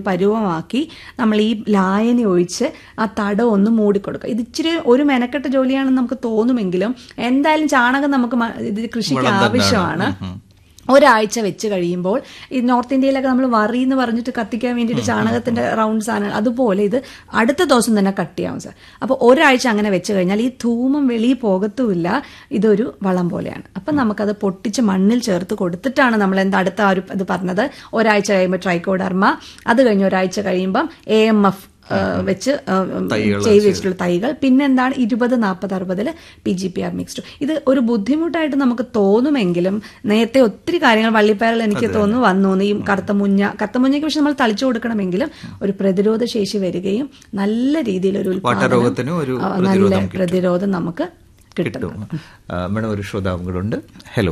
പരുവമാക്കി നമ്മൾ ഈ ലായനി ഒഴിച്ച് ആ തടം ഒന്ന് മൂടിക്കൊടുക്കുക ഇത് ഇച്ചിരി ഒരു മെനക്കെട്ട ജോലിയാണെന്ന് നമുക്ക് തോന്നുമെങ്കിലും എന്തായാലും ചാണകം നമുക്ക് മ- ഇത് കൃഷിക്ക് ആവശ്യമാണ് ഒരാഴ്ച വെച്ച് കഴിയുമ്പോൾ ഈ നോർത്ത് ഇന്ത്യയിലൊക്കെ നമ്മൾ വറി എന്ന് പറഞ്ഞിട്ട് കത്തിക്കാൻ വേണ്ടിയിട്ട് ചാണകത്തിന്റെ റൗണ്ട് സാധനങ്ങൾ അതുപോലെ ഇത് അടുത്ത ദിവസം തന്നെ കട്ട് ചെയ്യാവും സാർ അപ്പോൾ ഒരാഴ്ച അങ്ങനെ വെച്ച് കഴിഞ്ഞാൽ ഈ ധൂമം വെളിയിൽ പോകത്തുമില്ല ഇതൊരു വളം പോലെയാണ് അപ്പം നമുക്കത് പൊട്ടിച്ച് മണ്ണിൽ ചേർത്ത് കൊടുത്തിട്ടാണ് നമ്മൾ എന്താ അടുത്ത ആ ഒരു ഇത് പറഞ്ഞത് ഒരാഴ്ച കഴിയുമ്പോൾ ട്രൈക്കോഡർമ അത് കഴിഞ്ഞ് ഒരാഴ്ച കഴിയുമ്പം എ എം എഫ് വെച്ച് ചെയ്ത് വെച്ചിട്ടുള്ള തൈകൾ പിന്നെ എന്താണ് ഇരുപത് നാൽപ്പത് അറുപതിൽ P G P R mixed ഇത് ഒരു ബുദ്ധിമുട്ടായിട്ട് നമുക്ക് തോന്നുമെങ്കിലും നേരത്തെ ഒത്തിരി കാര്യങ്ങൾ വള്ളിപ്പയറിൽ എനിക്ക് തോന്നുന്നു വന്നു ഈ കറുത്ത മുഞ്ഞ കറുത്ത മുഞ്ഞയ്ക്ക് പക്ഷെ നമ്മൾ തളിച്ചു കൊടുക്കണമെങ്കിലും ഒരു പ്രതിരോധ ശേഷി വരികയും നല്ല രീതിയിൽ ഒരു ഉൽപ്പാദനം, വാട്ടരോഗത്തിന് ഒരു ആ, പ്രതിരോധം നല്ല പ്രതിരോധം നമുക്ക് കിട്ടും കിട്ടും ആ, മേഡം ഒരു ശ്രോതാവും കൂടെ ഉണ്ട് ഹലോ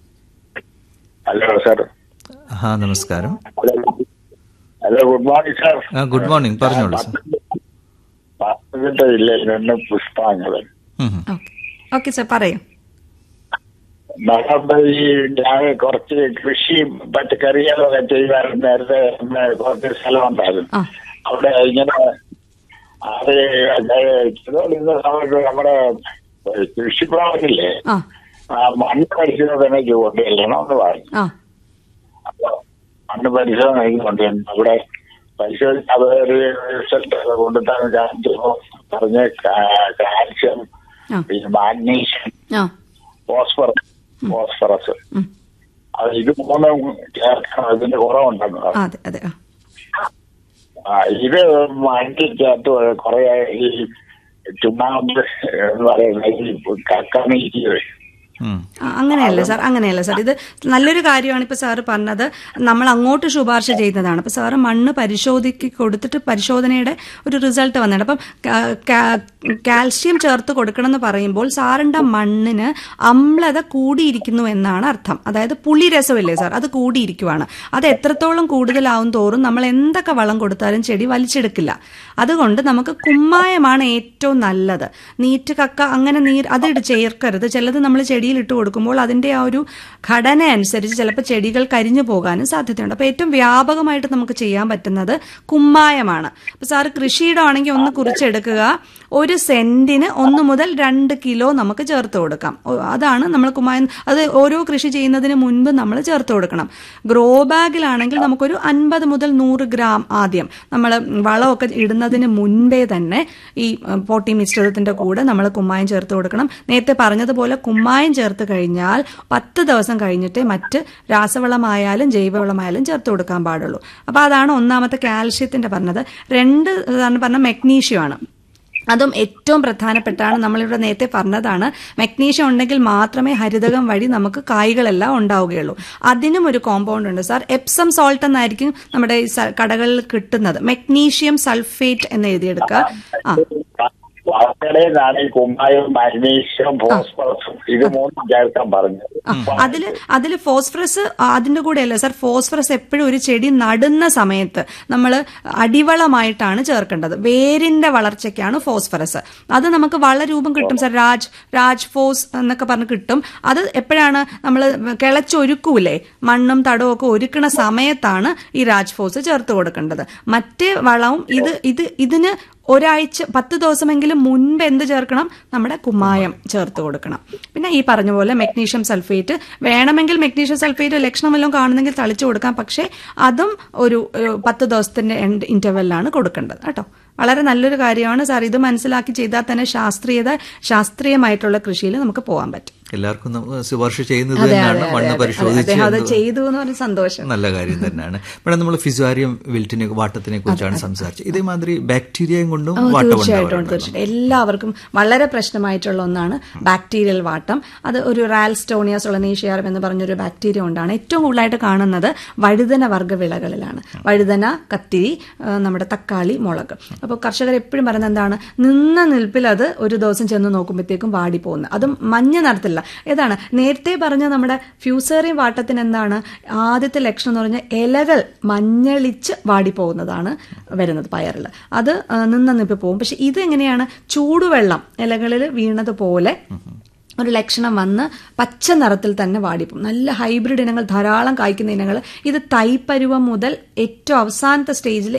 ഹലോ സാർ ആ നമസ്കാരം hello hello good morning sir ആ ഗുഡ് മോർണിംഗ് പറഞ്ഞോളൂ സർ പത്തനംതിട്ട ജില്ലയിൽ നിന്ന് പുഷ്പാങ്കലൻ ഉം, ഉം. ഓക്കെ സാർ പറയൂ നമ്മുടെ ഈ ഞാൻ കുറച്ച് കൃഷിയും പച്ചക്കറികളൊക്കെ ചെയ്യുവാൻ നേരത്തെ നമ്മുടെ കുറച്ച് സ്ഥലം ഉണ്ടായിരുന്നു ആ അവിടെ ഇങ്ങനെ അത് ചെയ്തുകൊണ്ടിരുന്ന സമയത്ത് നമ്മുടെ കൃഷിഭവനില്ലേ ആ ആ മണ്ണ് പരിശോധന കൊണ്ടുവരണം എന്ന് പറഞ്ഞു ആ അപ്പൊ മണ്ണ് പരിശോധന കൊണ്ടുവരണം അവിടെ പരിശോധിച്ച് അത് ഒരു റിസൾട്ട് കൊണ്ടുതന്നെ കാണിച്ചപ്പോ പറഞ്ഞ കാൽഷ്യം ആ. പിന്നെ മാഗ്നീഷ്യം ആ ഫോസ്ഫറസ് ഫോസ്ഫറസ് ഉം. അത് ഇത് മൂന്നും ചേർക്കണം അതിന്റെ കുറവുണ്ടെന്ന് ആ, പറഞ്ഞു. അതെ അതെ ആ ആ, ഇത് മണ്ണിക്കകത്ത് കുറെ ഈ ചുണ്ണാമ്പ് എന്ന് പറയുന്ന ഈ കക്കമീറ്റി ഉം. ആ, അങ്ങനെയല്ല സാർ അങ്ങനെയല്ല സാർ ഇത് നല്ലൊരു കാര്യമാണ് ഇപ്പൊ സാറ് പറഞ്ഞത് നമ്മൾ അങ്ങോട്ട് ശുപാർശ ചെയ്യുന്നതാണ് അപ്പൊ സാറ് മണ്ണ് പരിശോധിക്ക് കൊടുത്തിട്ട് പരിശോധനയുടെ ഒരു റിസൾട്ട് വന്നിട്ടുണ്ട് അപ്പം കാ- കാ- കാൽഷ്യം ചേർത്ത് കൊടുക്കണം എന്ന് പറയുമ്പോൾ സാറിന്റെ മണ്ണിന് അമ്ലത കൂടിയിരിക്കുന്നു എന്നാണ് അർത്ഥം അതായത് പുളി രസമില്ലേ സാർ അത് കൂടിയിരിക്കുവാണ് അത് എത്രത്തോളം കൂടുതലാവും തോറും നമ്മൾ എന്തൊക്കെ വളം കൊടുത്താലും ചെടി വലിച്ചെടുക്കില്ല അതുകൊണ്ട് നമുക്ക് കുമ്മായമാണ് ഏറ്റവും നല്ലത് നീറ്റ് കക്ക അങ്ങനെ നീർ അതിട്ട് ചേർക്കരുത് ചിലത് നമ്മൾ ചെടിയിൽ ഇട്ട് കൊടുക്കുമ്പോൾ അതിന്റെ ആ ഒരു ഘടന അനുസരിച്ച് ചിലപ്പോൾ ചെടികൾ കരിഞ്ഞു പോകാനും സാധ്യതയുണ്ട് അപ്പോൾ ഏറ്റവും വ്യാപകമായിട്ട് നമുക്ക് ചെയ്യാൻ പറ്റുന്നത് കുമ്മായമാണ് അപ്പോൾ സാറ് കൃഷിയുടെ ആണെങ്കിൽ ഒന്ന് കുറിച്ചെടുക്കുക ഒരു സെന്റിന് ഒന്ന് മുതൽ രണ്ട് കിലോ നമുക്ക് ചേർത്ത് കൊടുക്കാം ഓ, അതാണ് നമ്മൾ കുമ്മായം അത് ഓരോ കൃഷി ചെയ്യുന്നതിന് മുൻപ് നമ്മൾ ചേർത്ത് കൊടുക്കണം ഗ്രോ ബാഗിലാണെങ്കിൽ നമുക്കൊരു അൻപത് മുതൽ നൂറ് ഗ്രാം ആദ്യം നമ്മൾ വളമൊക്കെ ഇടുന്നതിന് മുൻപേ തന്നെ ഈ ഉം, പോട്ടി മിശ്രിതത്തിന്റെ കൂടെ നമ്മൾ കുമ്മായം ചേർത്ത് കൊടുക്കണം നേരത്തെ പറഞ്ഞതുപോലെ കുമ്മായം ചേർത്ത് കഴിഞ്ഞാൽ പത്ത് ദിവസം കഴിഞ്ഞിട്ടേ മറ്റ് രാസവളമായാലും ജൈവവളമായാലും ചേർത്ത് കൊടുക്കാൻ പാടുള്ളൂ അപ്പോൾ അതാണ് ഒന്നാമത്തെ കാൽഷ്യത്തിന്റെ പറഞ്ഞത് രണ്ട് ഇതാണ് പറഞ്ഞ മെഗ്നീഷ്യമാണ് അതും ഏറ്റവും പ്രധാനപ്പെട്ടാണ് നമ്മളിവിടെ നേരത്തെ പറഞ്ഞതാണ് മെഗ്നീഷ്യം ഉണ്ടെങ്കിൽ മാത്രമേ ഹരിതകം വഴി നമുക്ക് കായ്കളെല്ലാം ഉണ്ടാവുകയുള്ളൂ അതിനും ഒരു കോമ്പൗണ്ട് ഉണ്ട് സാർ എപ്സം സോൾട്ട് എന്നായിരിക്കും നമ്മുടെ ഈ സ- കടകളിൽ കിട്ടുന്നത് മെഗ്നീഷ്യം സൾഫേറ്റ് എന്ന് എഴുതിയെടുക്കുക ആ വളർച്ചയുടെ നിന്നാണ് ഈ കുമ്മായവും മാഗ്നീഷ്യവും ഫോസ്ഫറസും ഇത് മൂന്നും ചേർക്കാൻ പറഞ്ഞത് ആ, അതില് അതില് ഫോസ്ഫറസ് ആ, അതിന്റെ കൂടെ അല്ല സാർ ഫോസ്ഫറസ് എപ്പോഴും ഒരു ചെടി നടുന്ന സമയത്ത് നമ്മൾ അടിവളമായിട്ടാണ് ചേർക്കേണ്ടത് വേരിന്റെ വളർച്ചയ്ക്കാണ് ഫോസ്ഫറസ് അത് നമുക്ക് വളരൂപം കിട്ടും സാർ രാജ് രാജ് ഫോസ് എന്നൊക്കെ പറഞ്ഞ് കിട്ടും അത് എപ്പോഴാണ് നമ്മൾ കിളച്ചൊരുക്കൂലേ മണ്ണും തടവും ഒക്കെ ഒരുക്കണ സമയത്താണ് ഈ രാജ് ഫോസ് ചേർത്ത് കൊടുക്കേണ്ടത് മറ്റേ വളവും ഇത് ഇത് ഇതിന് ഒരാഴ്ച പത്ത് ദിവസമെങ്കിലും മുൻപ് എന്ത് ചേർക്കണം നമ്മുടെ കുമ്മായം ചേർത്ത് കൊടുക്കണം പിന്നെ ഈ പറഞ്ഞ പോലെ മെഗ്നീഷ്യം സൾഫേറ്റ് വേണമെങ്കിൽ മെഗ്നീഷ്യം സൾഫേറ്റ് ലക്ഷണം വല്ലതും കാണുന്നെങ്കിൽ തളിച്ചു കൊടുക്കാം പക്ഷേ അതും ഒരു ഏഹ്, പത്ത് ദിവസത്തിന്റെ ഇന്റർവെല്ലാണ് കൊടുക്കേണ്ടത് കേട്ടോ വളരെ നല്ലൊരു കാര്യമാണ് സാർ ഇത് മനസ്സിലാക്കി ചെയ്താൽ തന്നെ ശാസ്ത്രീയത ശാസ്ത്രീയമായിട്ടുള്ള കൃഷിയിൽ നമുക്ക് പോകാൻ പറ്റും എല്ലാവർക്കും നമ്മ- ശുപാർശ ചെയ്യുന്നത് അതെ, തന്നെയാണ് അതെ, മണ്ണ് അതെ, അതെ. പരിശോധിച്ച് അദ്ദേഹം അത് എന്ത് ചെയ്തു എന്ന് പറഞ്ഞ സന്തോഷം നല്ല കാര്യം തന്നെയാണ് മേഡം നമ്മൾ ഫിസാരിയം വിൽറ്റിനെ വാട്ടത്തിനെ കുറിച്ചാണ് സംസാരിച്ചത് ഇതേമാതിരി ബാക്ടീരിയയും കൊണ്ടും ഓ, വാട്ടം തീർച്ചയായിട്ടും ഉണ്ടാവാറുണ്ട് തീർച്ചയായിട്ടും എല്ലാവർക്കും വളരെ പ്രശ്നമായിട്ടുള്ള ഒന്നാണ് ബാക്ടീരിയൽ വാട്ടം അത് ഒരു റാൽസ്റ്റോണിയ സൊളനീഷ്യാരം എന്ന് പറഞ്ഞൊരു ബാക്ടീരിയ കൊണ്ടാണ് ഏറ്റവും കൂടുതലായിട്ട് കാണുന്നത് വഴുതന വർഗ്ഗ വിളകളിലാണ് വഴുതന കത്തിരി ആ, നമ്മുടെ തക്കാളി മുളക് അപ്പോൾ കർഷകർ എപ്പോഴും പറയുന്നത് എന്താണ് നിന്ന നിൽപ്പിൽ അത് ഒരു ദിവസം ചെന്ന് നോക്കുമ്പോഴത്തേക്കും വാടി പോകുന്നത് അതും മഞ്ഞ നിറത്തില്ല ഏതാണ് നേരത്തെ പറഞ്ഞ നമ്മുടെ ഫ്യൂസേറിയം വാട്ടത്തിന് എന്താണ് ആദ്യത്തെ ലക്ഷണം എന്ന് പറഞ്ഞാൽ ഇലകൾ മഞ്ഞളിച്ച് വാടിപ്പോകുന്നതാണ് വരുന്നത് പയറിൽ അത് ആ, നിന്ന നിൽപ്പിൽ പോകും പക്ഷെ ഇത് എങ്ങനെയാണ് ചൂടുവെള്ളം ഇലകളിൽ വീണതുപോലെ ഒരു ലക്ഷണം വന്ന് പച്ച നിറത്തിൽ തന്നെ വാടിപ്പോകും നല്ല ഹൈബ്രിഡ് ഇനങ്ങൾ ധാരാളം കായ്ക്കുന്ന ഇനങ്ങൾ ഇത് തൈപ്പരുവം മുതൽ ഏറ്റവും അവസാനത്തെ സ്റ്റേജിൽ